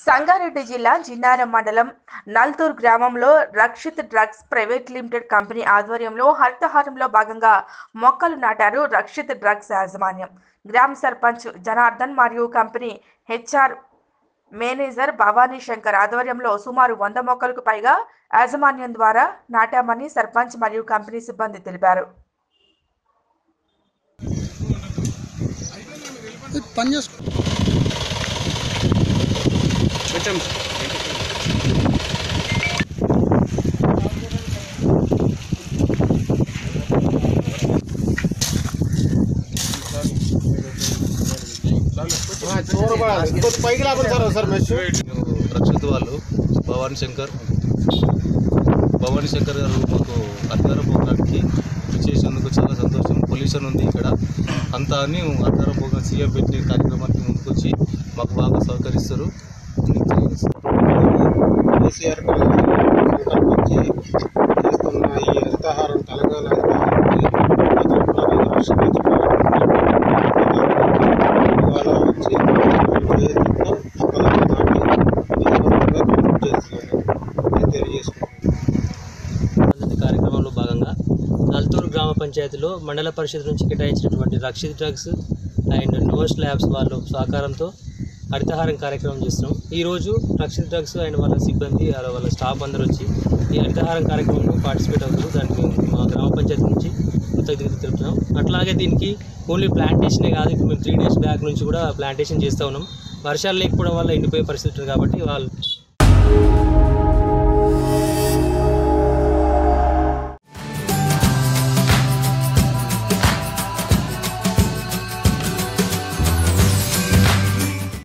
సంగారెడ్డి జిల్లా జిన్నారం మండలం నల్తూర్ గ్రామంలో Rakshit drugs private limited company ఆధ్వర్యంలో హరితహారంలో భాగంగా మొక్కలు నాటారు రక్షిత్ డ్రగ్స్ యాజమాన్యం గ్రామ సర్పంచ్ జనార్దన్ మరియు company HR manager Bhavani Shankar ఆధ్వర్యంలో సుమారు వంద మొక్కలకు పైగా యాజమాన్యం ద్వారా నాటామని సర్పంచ్ మరియు కంపెనీ సిబ్బంది తెలిపారు ఇది పని చేసుకో పైకి లేకుండా సార్ సార్ మెస్ రక్షిత్ వాళ్ళు భవానీ శంకర్ భవానీ శంకర్ గారు మాకు అధికార ప్రోగ్రామ్కి చేసేందుకు చాలా సంతోషం పొల్యూషన్ ఉంది ఇక్కడ అంతా అని అధికార ప్రోగ్రామ్ సీఎం పెట్టిన కార్యక్రమానికి ముందుకొచ్చి మాకు బాగా సహకరిస్తారు కేసీఆర్ గారు సంకల్పించి చేస్తున్న ఈ హరితహారం తెలంగాణ హరితహారాన్ని ప్రజల రాష్ట్ర ఇవాళ వచ్చి ప్రయత్నంతో మొక్కలను నాటి విజయవంతంగా కంప్లీట్ చేస్తున్నాను తెలియజేసుకుంటున్నాను పద్ధతి కార్యక్రమంలో భాగంగా నల్తూరు గ్రామ పంచాయతీలో మండల పరిషత్ నుంచి కేటాయించినటువంటి రక్షిత్ డ్రగ్స్ అండ్ నోస్ ల్యాబ్స్ వాళ్ళ సహకారంతో హరితహారం కార్యక్రమం చేస్తున్నాం ఈరోజు రక్షిత్ డ్రగ్స్ అండ్ వాళ్ళ సిబ్బంది వాళ్ళ వాళ్ళ స్టాఫ్ అందరూ వచ్చి ఈ హరితహారం కార్యక్రమంలో పార్టిసిపేట్ అవుతారు దానికి మేము మా గ్రామ పంచాయతీ నుంచి కృతజ్ఞత తెలుపుతున్నాం అట్లాగే దీనికి ఓన్లీ ప్లాంటేషనే కాదు ఇప్పుడు మేము త్రీ డేస్ బ్యాక్ నుంచి కూడా ప్లాంటేషన్ చేస్తూ ఉన్నాం వర్షాలు లేకపోవడం వల్ల ఎండిపోయే పరిస్థితి ఉంది కాబట్టి వాళ్ళు